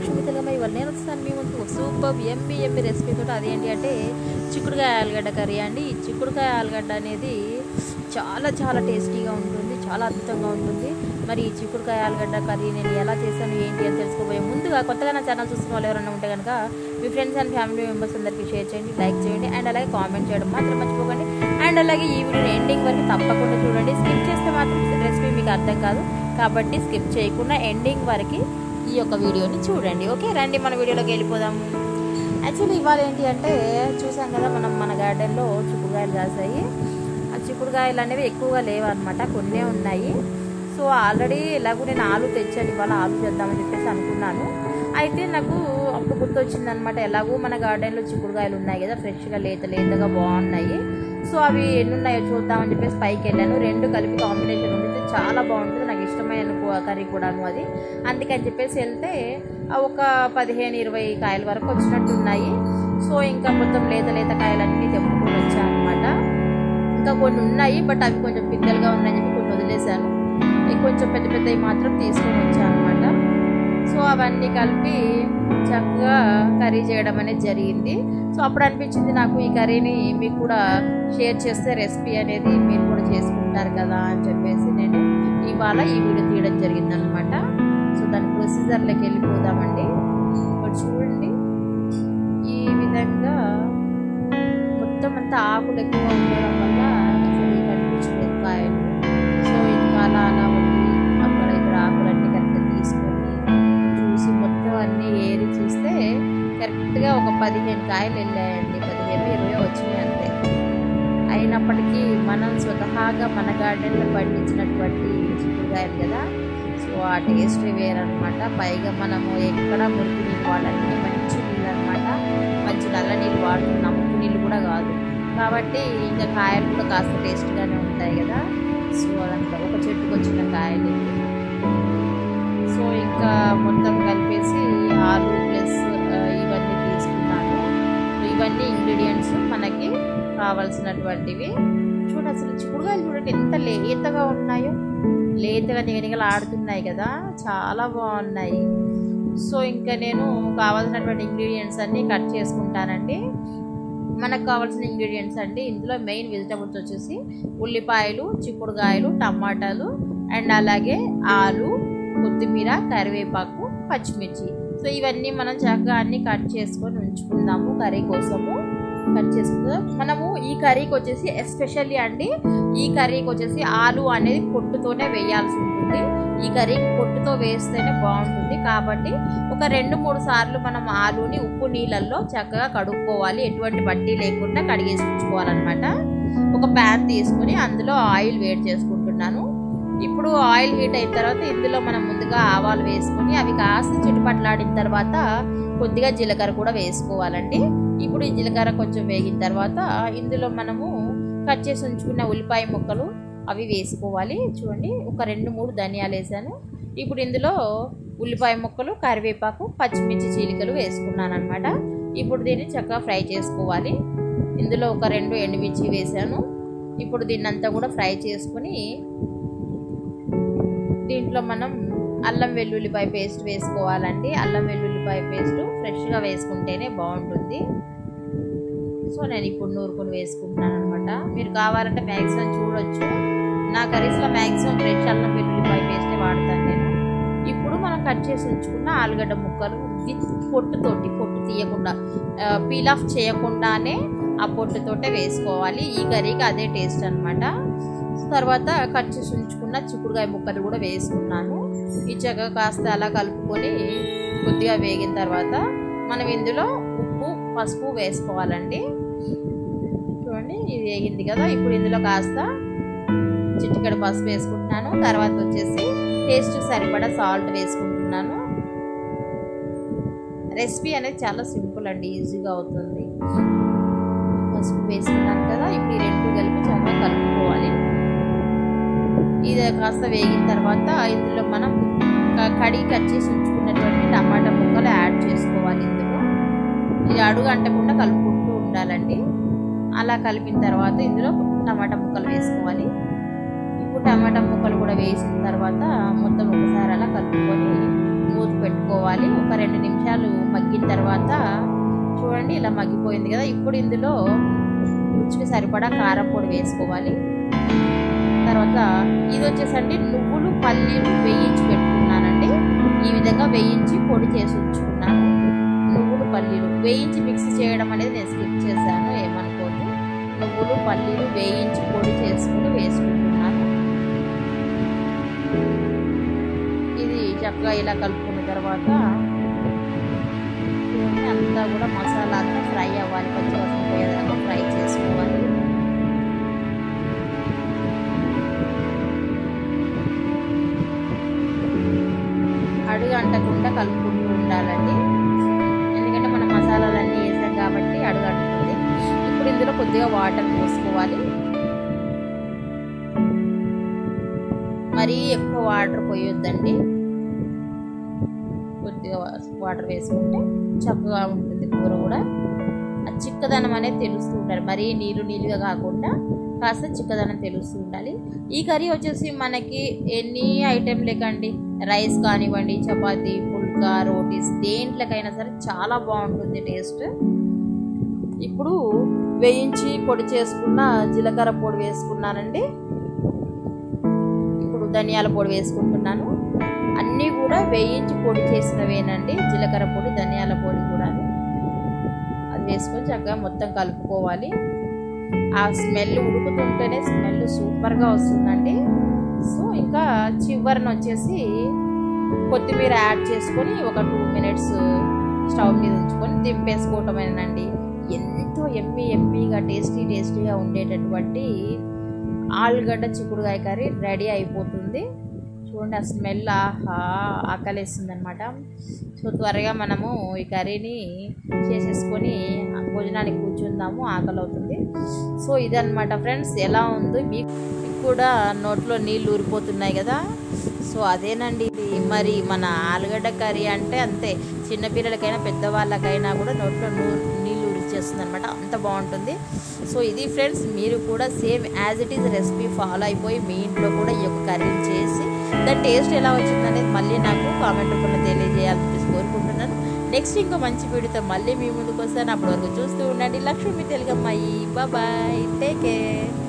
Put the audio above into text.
లక్ష్మీ తెలుగమ్మ ఇవాళ నేను వస్తాను మీ ముందు సూపర్ ఎంబీ ఎంబీ రెసిపీ తోటి అదేంటి అంటే చిక్కుడుకాయ ఆలుగడ్డ కర్రీ అండి ఈ చిక్కుడుకాయ ఆలుగడ్డ అనేది చాలా చాలా టేస్టీగా ఉంటుంది చాలా అద్భుతంగా ఉంటుంది మరి ఈ చిక్కుడుకాయ ఆలుగడ్డ కర్రీ నేను ఎలా చేశాను ఏంటి అని తెలుసుకోబోయే ముందుగా కొత్తగా నా ఛానల్ చూస్తున్న వాళ్ళు ఎవరైనా ఉంటే కనుక మీ ఫ్రెండ్స్ అండ్ ఫ్యామిలీ మెంబర్స్ అందరికీ షేర్ చేయండి లైక్ చేయండి అండ్ అలాగే కామెంట్ చేయడం మాత్రం మర్చిపోకండి అండ్ అలాగే ఈ వీడియోని ఎండింగ్ వరకు తప్పకుండా చూడండి స్కిప్ చేస్తే మాత్రం రెసిపీ మీకు అర్థం కాదు కాబట్టి స్కిప్ చేయకుండా ఎండింగ్ వరకు ఈ యొక్క వీడియోని చూడండి ఓకే రండి మన వీడియోలోకి వెళ్ళిపోదాము యాక్చువల్లీ ఇవాళ ఏంటి అంటే చూసాం కదా మనం మన గార్డెన్లో చిక్కుడుకాయలు కాసాయి ఆ చిక్కుడుకాయలు అనేవి ఎక్కువగా లేవన్నమాట కొన్నే ఉన్నాయి సో ఆల్రెడీ ఎలాగో నేను ఆలు తెచ్చాను ఇవాళ ఆలు చేద్దామని చెప్పేసి అనుకున్నాను అయితే నాకు అప్పుడు గుర్తొచ్చింది అనమాట ఎలాగో మన గార్డెన్లో చిక్కుడుకాయలు ఉన్నాయి కదా ఫ్రెష్గా లేత లేతగా బాగున్నాయి సో అవి ఎన్ని ఉన్నాయో చూద్దామని చెప్పేసి పైకి వెళ్ళాను రెండు కలిపి కాంబినేషన్ ఉంటుంది చాలా బాగుంటుంది నాకు ఇష్టమైన కూ- కర్రీ కూడాను అది అందుకని చెప్పేసి వెళ్తే ఆ ఒక పదిహేను ఇరవై కాయల వరకు వచ్చినట్టు ఉన్నాయి సో ఇంకా మొత్తం లేత లేత కాయలన్నీ తెంపుకొని వచ్చాను అనమాట ఇంకా కొన్ని ఉన్నాయి బట్ అవి కొంచెం పిందెలుగా ఉన్నాయని చెప్పి కొన్ని వదిలేశాను ఇవి కొంచెం పెద్ద పెద్దవి మాత్రం తీసుకొని వచ్చాను అనమాట సో అవన్నీ కలిపి చక్కగా కర్రీ చేయడం అనేది జరిగింది సో అప్పుడు అనిపించింది నాకు ఈ కర్రీని మీకు కూడా షేర్ చేస్తే రెసిపీ అనేది మీరు కూడా చేసుకుంటారు కదా అని చెప్పేసి నేను ఇవాళ ఈ వీడియో తీయడం జరిగింది అనమాట సో దాని ప్రొసీజర్లోకి వెళ్ళిపోదామండి ఇక్కడ చూడండి ఈ విధంగా మొత్తం అంతా ఆకులు ఎక్కువ ఉండడం వల్ల అసలు కనిపించలేదు కాయలు సో ఇంకా అలా అలా ఉంది అక్కడ ఇక్కడ ఆకులన్నీ కరెక్ట్గా తీసుకొని చూసి మొత్తం అన్నీ ఏరి చూస్తే కరెక్ట్గా ఒక పదిహేను కాయలు వెళ్ళాయండి పదిహేను ఇరవై వచ్చినాయి అంతే అయినప్పటికీ మనం స్వతహాగా మన గార్డెన్లో పండించినటువంటి చిక్కుడుకాయలు కదా సో ఆ టేస్ట్ వేరనమాట పైగా మనము ఎక్కడ మురికి నీళ్ళు వాడాలి మంచి నీళ్ళు అనమాట మంచి నల్ల నీళ్ళు వాడుతున్నాం ఉప్పు నీళ్ళు కూడా కాదు కాబట్టి ఇంకా కాయలు కూడా కాస్త టేస్ట్గానే ఉంటాయి కదా సో అదంతా ఒక చెట్టుకు వచ్చిన కాయలు ఇవి. సో ఇంకా మొత్తం కలిపేసి ఆలు ప్లస్ ఇవన్నీ తీసుకున్నాను ఇవన్నీ ఇంగ్రీడియంట్స్ మనకి కావాల్సినటువంటివి చూడండి అసలు చిక్కుడుకాయలు చూడండి ఎంత లేతగా ఉన్నాయో లేతగా నిగనిగలు ఆడుతున్నాయి కదా చాలా బాగున్నాయి సో ఇంకా నేను కావాల్సినటువంటి ఇంగ్రీడియంట్స్ అన్నీ కట్ చేసుకుంటానండి మనకు కావాల్సిన ఇంగ్రీడియంట్స్ అండి ఇందులో మెయిన్ వెజిటబుల్స్ వచ్చేసి ఉల్లిపాయలు చిక్కుడుకాయలు టమాటాలు అండ్ అలాగే ఆలు కొత్తిమీర కరివేపాకు పచ్చిమిర్చి సో ఇవన్నీ మనం చక్కగా అన్ని కట్ చేసుకొని ఉంచుకుందాము కర్రీ కోసము కట్ చేసుకుందాం మనము ఈ కర్రీకి వచ్చేసి ఎస్పెషల్లీ అండి ఈ కర్రీకి వచ్చేసి ఆలు అనేది పొట్టుతోనే వేయాల్సి ఉంటుంది ఈ కర్రీకి పొట్టుతో వేస్తేనే బాగుంటుంది కాబట్టి ఒక రెండు మూడు సార్లు మనం ఆలుని ఉప్పు నీళ్ళల్లో చక్కగా కడుక్కోవాలి ఎటువంటి బట్టి లేకుండా కడిగేసి ఉంచుకోవాలన్నమాట ఒక ప్యాన్ తీసుకొని అందులో ఆయిల్ వేడి చేసుకుంటున్నాను ఇప్పుడు ఆయిల్ హీట్ అయిన తర్వాత ఇందులో మనం ముందుగా ఆవాలు వేసుకొని అవి కాస్త చిటుపట్లాడిన తర్వాత కొద్దిగా జీలకర్ర కూడా వేసుకోవాలండి ఇప్పుడు ఈ జీలకర్ర కొంచెం వేగిన తర్వాత ఇందులో మనము కట్ చేసి ఉంచుకున్న ఉల్లిపాయ ముక్కలు అవి వేసుకోవాలి చూడండి ఒక రెండు మూడు ధనియాలు వేసాను ఇప్పుడు ఇందులో ఉల్లిపాయ ముక్కలు కరివేపాకు పచ్చిమిర్చి చీలికలు వేసుకున్నాను అనమాట ఇప్పుడు దీన్ని చక్కగా ఫ్రై చేసుకోవాలి ఇందులో ఒక రెండు ఎండుమిర్చి వేసాను ఇప్పుడు దీన్ని అంతా కూడా ఫ్రై చేసుకుని దీంట్లో మనం అల్లం వెల్లుల్లిపాయ పేస్ట్ వేసుకోవాలండి అల్లం వెల్లుల్లిపాయ పేస్ట్ ఫ్రెష్గా వేసుకుంటేనే బాగుంటుంది సో నేను ఇప్పుడు నూరుకొని వేసుకుంటున్నాను అనమాట మీరు కావాలంటే మ్యాక్సిమం చూడొచ్చు నా కర్రీస్లో మ్యాక్సిమం ఫ్రెష్ అల్లం వెల్లుల్లిపాయ పేస్టే వాడతాను నేను ఇప్పుడు మనం కట్ చేసి ఉంచుకున్న ఆలుగడ్డ ముక్కలు విత్ పొట్టుతోటి పొట్టు తీయకుండా పీల్ ఆఫ్ చేయకుండానే ఆ పొట్టుతోటే వేసుకోవాలి ఈ కర్రీకి అదే టేస్ట్ అనమాట తర్వాత కట్ చేసి ఉంచుకున్న చిక్కుడుకాయ ముక్కలు కూడా వేసుకున్నాను ఈ చక్కగా కాస్త అలా కలుపుకొని కొద్దిగా వేగిన తర్వాత మనం ఇందులో ఉప్పు పసుపు వేసుకోవాలండి చూడండి ఇది వేగింది కదా ఇప్పుడు ఇందులో కాస్త చిటికెడు పసుపు వేసుకుంటున్నాను తర్వాత వచ్చేసి టేస్ట్ సరిపడా సాల్ట్ వేసుకుంటున్నాను రెసిపీ అనేది చాలా సింపుల్ అండి ఈజీగా అవుతుంది పసుపు వేసుకున్నాను కదా ఇప్పుడు ఈ రెండు కలిపి చక్కగా కలుపుకోవాలి ఇది కాస్త వేగిన తర్వాత ఇందులో మనం క- కడిగి కట్ చేసి ఉంచుకున్నటువంటి టమాటా ముక్కలు యాడ్ చేసుకోవాలి ఇందులో ఇది అడుగు అంటకుండా కలుపుకుంటూ ఉండాలండి అలా కలిపిన తర్వాత ఇందులో టమాటా ముక్కలు వేసుకోవాలి ఇప్పుడు టమాటా ముక్కలు కూడా వేసిన తర్వాత మొత్తం ఒకసారి అలా కలుపుకొని మూత పెట్టుకోవాలి ఒక రెండు నిమిషాలు మగ్గిన తర్వాత చూడండి ఇలా మగ్గిపోయింది కదా ఇప్పుడు ఇందులో రుచికి సరిపడా కారం పొడి వేసుకోవాలి తర్వాత ఇది వచ్చేసండి నువ్వులు పల్లీలు వేయించి పెట్టుకున్నానండి ఈ విధంగా వేయించి పొడి చేసి ఉంచుకున్నాను నువ్వులు పల్లీలు వేయించి మిక్స్ చేయడం అనేది నేను స్కిప్ చేశాను ఏమనుకోదు నువ్వులు పల్లీలు వేయించి పొడి చేసుకుని వేసుకుంటున్నాను ఇది చక్కగా ఇలా కలుపుకున్న తర్వాత చూడండి అంతా కూడా మసాలా అంతా ఫ్రై అవ్వాలి పచ్చి వాసన పోయేదాకా ఫ్రై చేసుకోవాలి అడుగు అంటకుండా కలుపుకుంటూ ఉండాలండి ఎందుకంటే మనం మసాలాలన్నీ వేసాం కాబట్టి అడుగు అంటుతుంది ఇప్పుడు ఇందులో కొద్దిగా వాటర్ పోసుకోవాలి మరీ ఎక్కువ వాటర్ పోయొద్దండి కొద్దిగా వాటర్ వేసుకుంటే చక్కగా ఉంటుంది కూర కూడా ఆ చిక్కదనం అనేది తెలుస్తూ ఉండాలి మరీ నీళ్ళు నీళ్ళుగా కాకుండా కాస్త చిక్కదనం తెలుస్తూ ఉండాలి ఈ కర్రీ వచ్చేసి మనకి ఎన్ని ఐటెం లేకండి రైస్ కానివ్వండి చపాతీ పుల్కా రోటీస్ దేంట్లోకైనా సరే చాలా బాగుంటుంది టేస్ట్ ఇప్పుడు వేయించి పొడి చేసుకున్న జీలకర్ర పొడి వేసుకున్నానండి ఇప్పుడు ధనియాల పొడి వేసుకుంటున్నాను అన్నీ కూడా వేయించి పొడి చేసినవేనండి జీలకర్ర పొడి ధనియాల పొడి కూడా అది వేసుకొని చక్కగా మొత్తం కలుపుకోవాలి ఆ స్మెల్ ఉడుకుతుంటేనే స్మెల్ సూపర్గా వస్తుందండి సో ఇంకా చివరిన వచ్చేసి కొత్తిమీర యాడ్ చేసుకొని ఒక టూ మినిట్స్ స్టవ్ మీద ఉంచుకొని దింపేసుకోవటమేనండి ఎంతో ఎమ్మి ఎమ్మిగా టేస్టీ టేస్టీగా ఉండేటటువంటి ఆలుగడ్డ చిక్కుడుకాయ కర్రీ రెడీ అయిపోతుంది చూడండి ఆ స్మెల్ ఆహా ఆకలేస్తుంది అనమాట సో త్వరగా మనము ఈ కర్రీని చేసేసుకొని భోజనానికి కూర్చుందాము ఆకలి అవుతుంది సో ఇదనమాట ఫ్రెండ్స్ ఎలా ఉందో మీకు మీకు కూడా నోట్లో నీళ్ళు ఊరిపోతున్నాయి కదా సో అదేనండి ఇది మరి మన ఆలుగడ్డ కర్రీ అంటే అంతే చిన్నపిల్లలకైనా పెద్దవాళ్ళకైనా కూడా నోట్లో నూ నీళ్ళు ఊరిచేస్తుంది అనమాట అంత బాగుంటుంది సో ఇది ఫ్రెండ్స్ మీరు కూడా same as it is recipe follow అయిపోయి మీ ఇంట్లో కూడా ఈ యొక్క కర్రీ చేసి దాని టేస్ట్ ఎలా వచ్చిందనేది మళ్ళీ నాకు కామెంట్ రూపంలో తెలియజేయాలని చెప్పేసి కోరుకుంటున్నాను నెక్స్ట్ ఇంకో మంచి వీడియోతో మళ్ళీ మీ ముందుకు వస్తాను అప్పటి వరకు చూస్తూ ఉండండి లక్ష్మీ తెలుగమ్మాయి బాయ్ టేక్ కేర్